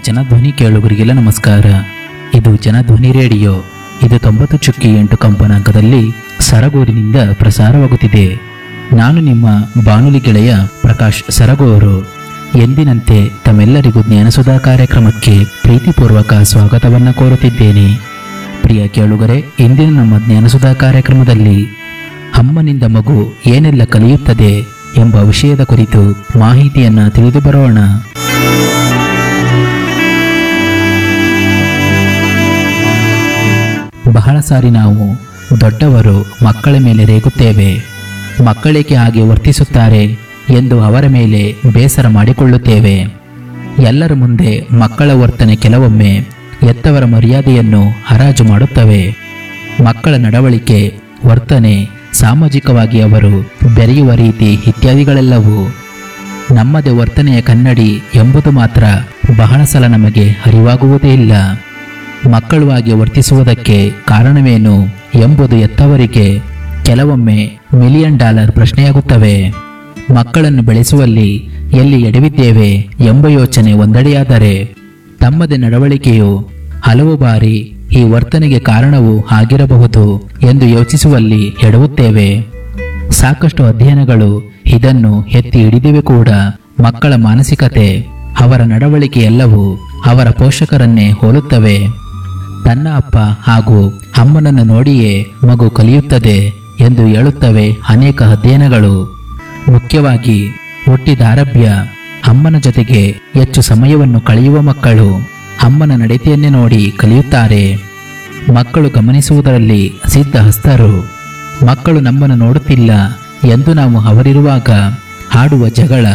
ಜನಧ್ವನಿ ಕೇಳುಗರಿಗೆಲ್ಲ ನಮಸ್ಕಾರ ಇದು ಜನಧ್ವನಿ ರೇಡಿಯೋ ಇದು ತೊಂಬತ್ತು ಚುಕ್ಕಿ ಎಂಟು ಕಂಪನಾಂಕದಲ್ಲಿ ಸರಗೂರಿನಿಂದ ಪ್ರಸಾರವಾಗುತ್ತಿದೆ ನಾನು ನಿಮ್ಮ ಬಾನುಲಿ ಗೆಳೆಯ ಪ್ರಕಾಶ್ ಸರಗೂರು ಎಂದಿನಂತೆ ತಮ್ಮೆಲ್ಲರಿಗೂ ಜ್ಞಾನಸುಧಾ ಕಾರ್ಯಕ್ರಮಕ್ಕೆ ಪ್ರೀತಿಪೂರ್ವಕ ಸ್ವಾಗತವನ್ನು ಕೋರುತ್ತಿದ್ದೇನೆ ಪ್ರಿಯ ಕೇಳುಗರೆ ಇಂದಿನ ನಮ್ಮ ಜ್ಞಾನಸುಧಾ ಕಾರ್ಯಕ್ರಮದಲ್ಲಿ ಅಮ್ಮನಿಂದ ಮಗು ಏನೆಲ್ಲ ಕಲಿಯುತ್ತದೆ ಎಂಬ ವಿಷಯದ ಕುರಿತು ಮಾಹಿತಿಯನ್ನ ತಿಳಿದು ಬರೋಣ ಬಹಳ ಸಾರಿ ನಾವು ದೊಡ್ಡವರು ಮಕ್ಕಳ ಮೇಲೆ ರೇಗುತ್ತೇವೆ ಮಕ್ಕಳೇಕೆ ಹಾಗೆ ವರ್ತಿಸುತ್ತಾರೆ ಎಂದು ಅವರ ಮೇಲೆ ಬೇಸರ ಮಾಡಿಕೊಳ್ಳುತ್ತೇವೆ ಎಲ್ಲರ ಮುಂದೆ ಮಕ್ಕಳ ವರ್ತನೆ ಕೆಲವೊಮ್ಮೆ ಎತ್ತವರ ಮರ್ಯಾದೆಯನ್ನು ಹರಾಜು ಮಾಡುತ್ತವೆ ಮಕ್ಕಳ ನಡವಳಿಕೆ ವರ್ತನೆ ಸಾಮಾಜಿಕವಾಗಿ ಅವರು ಬೆರೆಯುವ ರೀತಿ ಇತ್ಯಾದಿಗಳೆಲ್ಲವೂ ನಮ್ಮದೇ ವರ್ತನೆಯ ಕನ್ನಡಿ ಎಂಬುದು ಮಾತ್ರ ಬಹಳ ಸಲ ನಮಗೆ ಅರಿವಾಗುವುದೇ ಇಲ್ಲ ಮಕ್ಕಳು ಹಾಗೆ ವರ್ತಿಸುವುದಕ್ಕೆ ಕಾರಣವೇನು ಎಂಬುದು ಎತ್ತವರಿಗೆ ಕೆಲವೊಮ್ಮೆ ಮಿಲಿಯನ್ ಡಾಲರ್ ಪ್ರಶ್ನೆಯಾಗುತ್ತವೆ ಮಕ್ಕಳನ್ನು ಬೆಳೆಸುವಲ್ಲಿ ಎಲ್ಲಿ ಎಡವಿದ್ದೇವೆ ಎಂಬ ಯೋಚನೆ ಒಂದೆಡೆಯಾದರೆ ತಮ್ಮದೇ ನಡವಳಿಕೆಯು ಹಲವು ಬಾರಿ ಈ ವರ್ತನೆಗೆ ಕಾರಣವೂ ಆಗಿರಬಹುದು ಎಂದು ಯೋಚಿಸುವಲ್ಲಿ ಎಡವುತ್ತೇವೆ ಸಾಕಷ್ಟು ಅಧ್ಯಯನಗಳು ಇದನ್ನು ಎತ್ತಿ ಹಿಡಿದಿವೆ ಕೂಡ ಮಕ್ಕಳ ಮಾನಸಿಕತೆ ಅವರ ನಡವಳಿಕೆ ಎಲ್ಲವೂ ಅವರ ಪೋಷಕರನ್ನೇ ಹೋಲುತ್ತವೆ ತನ್ನ ಅಪ್ಪ ಹಾಗೂ ಅಮ್ಮನನ್ನು ನೋಡಿಯೇ ಮಗು ಕಲಿಯುತ್ತದೆ ಎಂದು ಹೇಳುತ್ತವೆ ಅನೇಕ ಅಧ್ಯಯನಗಳು ಮುಖ್ಯವಾಗಿ ಹುಟ್ಟಿದಾರಭ್ಯ ಅಮ್ಮನ ಜೊತೆಗೆ ಹೆಚ್ಚು ಸಮಯವನ್ನು ಕಳೆಯುವ ಮಕ್ಕಳು ಅಮ್ಮನ ನಡತೆಯನ್ನೇ ನೋಡಿ ಕಲಿಯುತ್ತಾರೆ ಮಕ್ಕಳು ಗಮನಿಸುವುದರಲ್ಲಿ ಸಿದ್ಧಹಸ್ತರು ಮಕ್ಕಳು ನಮ್ಮನ್ನು ನೋಡುತ್ತಿಲ್ಲ ಎಂದು ನಾವು ಅವರಿರುವಾಗ ಆಡುವ ಜಗಳ